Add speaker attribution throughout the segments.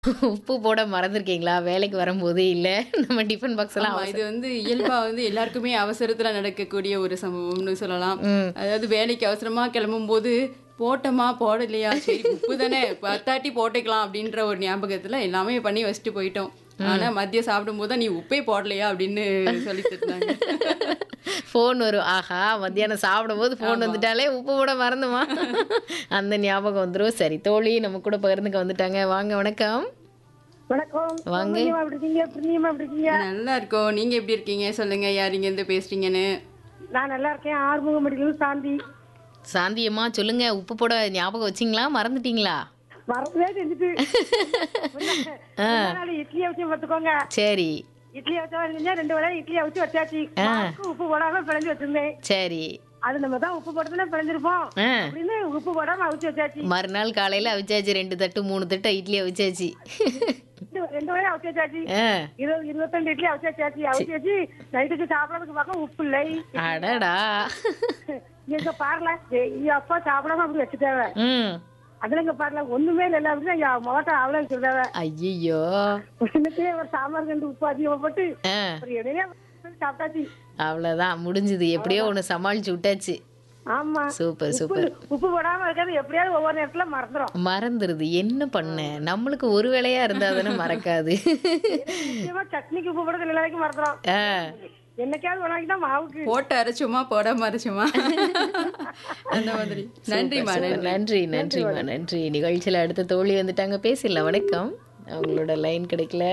Speaker 1: உப்பு போட மறந்துருக்கீங்களா? வேலைக்கு வரும்போது, இல்ல நம்ம டிஃபன் பாக்ஸ் எல்லாம்
Speaker 2: ஆமா.
Speaker 1: அவசர
Speaker 2: இது வந்து இயல்பா வந்து எல்லாருக்குமே அவசரத்துல நடக்கக்கூடிய ஒரு சம்பவம்னு சொல்லலாம்.
Speaker 1: ம்.
Speaker 2: அதாவது வேலைக்கு அவசரமா கிளம்பும்போது, போட்டோமா, போடலையா, சரி உப்பு தானே பத்தாட்டி போட்டுக்கலாம் அப்படின்ற ஒரு ஞாபகத்துல எல்லாமே பண்ணி வச்சுட்டு போயிட்டோம். ஆனா மதியம் சாப்பிடும்போது தான், "நீ உப்பே போடலையா?" அப்படின்னு சொல்லி திட்டுனாங்க.
Speaker 1: ஃபோன் வரும். ஆஹா! மத்தியானம் சாப்பிடும்போது ஃபோன்
Speaker 2: ஆமா.
Speaker 1: வந்துட்டாலே உப்பு போட மறந்துமா? அந்த ஞாபகம் வந்துரும். சரி தோழி நம்ம கூட பகிர்ந்துக்க வந்துட்டாங்க. வாங்க வணக்கம்.
Speaker 3: வணக்கம்
Speaker 1: வாங்க.
Speaker 3: சௌமியமா எப்படி இருக்கீங்க பிரிணியமா எப்படி இருக்கீங்க
Speaker 2: நல்லா இருக்கோம். நீங்க எப்படி இருக்கீங்க? சொல்லுங்க யார் இங்கேருந்து பேசுறீங்கன்னு.
Speaker 3: நான் நல்லா இருக்கேன் ஆறுமுகமடியிலும் சாந்தி
Speaker 1: சாந்தியம்மா சொல்லுங்க உப்பு போட ஞாபகம் வச்சீங்களா? மறந்துட்டீங்களா?
Speaker 3: மறந்தே செஞ்சுட்டு முந்தா நாள் இட்லியை வச்சு பார்த்துக்கோங்க
Speaker 1: சரி.
Speaker 3: இட்லியை வச்சா செஞ்சா ரெண்டு வேளை இட்லியை வச்சு வச்சாச்சு மாவுக்கு உப்பு போடாம பிழைஞ்சு வச்சிருந்தேன்
Speaker 1: சரி.
Speaker 3: அது நம்ம தான் உப்பு போட்டதுல பிழைஞ்சிருப்போம்
Speaker 1: ஆ.
Speaker 3: அப்படின்னு உப்பு போடாம அவிச்சு வச்சாச்சு
Speaker 1: மறுநாள் காலையில அவிச்சாச்சு ரெண்டு தட்டு மூணு தட்டு இட்லி அவிச்சாச்சு
Speaker 3: ரெண்டு- ரெண்டு வேளை அவிச்சு வச்சாச்சு
Speaker 1: ஆ.
Speaker 3: இருபது இருபத்தஞ்சு இட்லி அவிச்சு வச்சாச்சு அவிச்சு வச்சு நைட்டுக்கு சாப்பிடறதுக்கு பக்கம் உப்பு இல்லை
Speaker 1: அடடா
Speaker 3: இங்க பாருல அப்பா சாப்பிடாம அப்படி வச்சுட்டாவ
Speaker 1: ம்
Speaker 3: அதுல இங்க பாருல ஒண்ணுமே இல்லை அப்படின்னா முகத்தை அவ்வளவு சொல்றாவ
Speaker 1: ஐயோ
Speaker 3: இன்னைக்கே ஒரு சாம்பார் கண்டு உப்பு அதிகமாப்பட்டு
Speaker 1: ஆ
Speaker 3: ஒரு இடையிலே சாப்பிட்டாச்சு
Speaker 1: அவ்வளவுதான் முடிஞ்சது எப்படியோ ஒண்ணு சமாளிச்சு விட்டாச்சு
Speaker 3: ஆமா
Speaker 1: சூப்பர்
Speaker 3: உப்பு
Speaker 1: சூப்பர்
Speaker 3: உப்பு போடாம இருக்கிறது எப்படியாவது ஒவ்வொரு நேரத்துல மறந்துடும்
Speaker 1: மறந்துருது என்ன பண்ண நம்மளுக்கு ஒரு வேலையா இருந்தா தானே மறக்காது
Speaker 3: முக்கியமா சட்னிக்கு உப்பு போடுறது எல்லா வரைக்கும் மறந்துடும்
Speaker 1: ஆ,
Speaker 3: என்னைக்காவது ஒரு நாளைக்கு தான் மாவுக்கு
Speaker 2: போட்டு அரைச்சோமா, போடாம அரைச்சோமா அந்த மாதிரி. நன்றிம்மா,
Speaker 1: சூப்பர்.
Speaker 2: நன்றி.
Speaker 1: நன்றி நன்றிம்மா நன்றி நிகழ்ச்சியில அடுத்த தோழி வந்துட்டாங்க பேசிடலாம் வணக்கம் அவங்களோட லைன் கிடைக்கல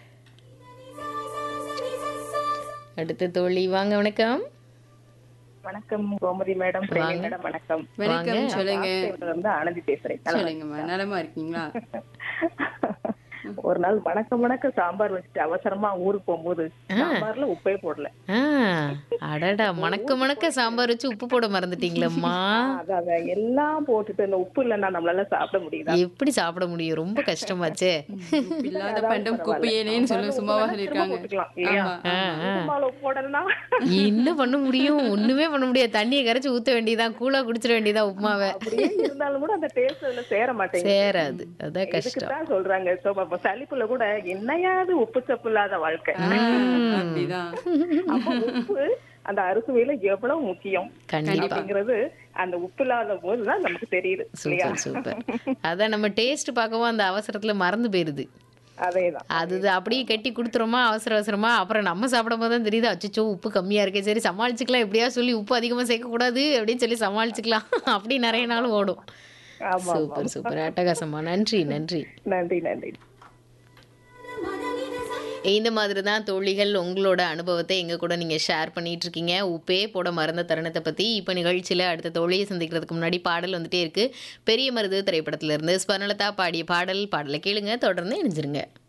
Speaker 1: அடுத்த தோழி வாங்க வணக்கம்
Speaker 4: வணக்கம் கோமதி மேடம் பிரேமி மேடம் வணக்கம்
Speaker 2: வணக்கம் சொல்லுங்க.
Speaker 4: இவங்க வந்து ஆனந்தி பேசுறேன்
Speaker 2: சொல்லுங்கம்மா. நலமா இருக்கீங்களா?
Speaker 4: ஒரு நாள் வணக்கம் வணக்கம் சாம்பார் வச்சுட்டு அவசரமா ஊருக்கு போகும்போது சாம்பார்ல உப்பே போடல
Speaker 1: ஆ அடடா மணக்க மணக்க சாம்பார் வச்சு உப்பு போட மறந்துட்டீங்களம்மா
Speaker 4: அத அத எல்லாம் போட்டுட்டு இந்த உப்பு இல்லைன்னா நம்மளால சாப்பிட முடியுதா
Speaker 1: எப்படி சாப்பிட முடியும் ரொம்ப கஷ்டமாச்சே
Speaker 2: உப்பு இல்லாத பண்டம் குப்பையேனேன்னு சொல்லி சும்மாவா சொல்லியிருக்காங்க.
Speaker 4: போட்டுக்கலாம் இல்லையா
Speaker 2: ஆமா.
Speaker 4: உப்பு மேல உப்பு போடலன்னா
Speaker 1: என்ன பண்ண முடியும் ஒண்ணுமே பண்ண முடியாது தண்ணியை கரைச்சு ஊத்த வேண்டியதா கூலா குடிச்சிட வேண்டியதா உப்புமாவை
Speaker 4: அப்படியே இருந்தாலும் கூட அந்த டேஸ்ட் அதுல சேர மாட்டேங்குது
Speaker 1: சேராது அதான்
Speaker 4: இதுக்கு
Speaker 1: கஷ்டம்
Speaker 4: தான் சொல்றாங்க So, அப்ப சளிப்புல கூட என்னையாவது உப்பு சப்பு இல்லாத வாழ்க்கை
Speaker 2: அப்படிதான்.
Speaker 4: அப்ப உப்பு அந்த அறுசுவையில எவ்வளவு முக்கியம்
Speaker 1: கண்டிப்பா
Speaker 4: அப்படிங்கிறது அந்த உப்பு இல்லாத போதுதான் நமக்கு தெரியுது இல்லையா
Speaker 1: சூப்பர் சூப்பர் அதான் நம்ம டேஸ்ட் பார்க்கவும் அந்த அவசரத்துல மறந்து போயிருது
Speaker 4: அதேதான்
Speaker 1: அது இது அப்படியே கட்டி கொடுத்துறோமா அவசர அவசரமா அப்புறம் நம்ம சாப்பிடும் போது தான் தெரியுது அச்சோ உப்பு கம்மியா இருக்கே சரி சமாளிச்சுக்கலாம் எப்படியா சொல்லி உப்பு அதிகமா சேர்க்க கூடாது அப்படின்னு சொல்லி சமாளிச்சுக்கலாம் அப்படி நிறைய நாள் ஓடும்
Speaker 4: ஆமா
Speaker 1: சூப்பர் சூப்பர் அட்டகாசமா நன்றி நன்றி
Speaker 4: நன்றி நன்றி
Speaker 1: இந்த மாதிரி தான் தோழிகள் உங்களோட அனுபவத்தை எங்க கூட நீங்க ஷேர் பண்ணிட்டு இருக்கீங்க உப்பே போட மறந்த தருணத்தை பத்தி இப்போ நிகழ்ச்சியில அடுத்த தோழியை சந்திக்கிறதுக்கு முன்னாடி பாடல் வந்துட்டே இருக்கு பெரிய மருது திரைப்படத்துல இருந்து ஸ்வர்ணலதா பாடிய பாடல் பாடலை கேளுங்க தொடர்ந்து இணைஞ்சிருங்க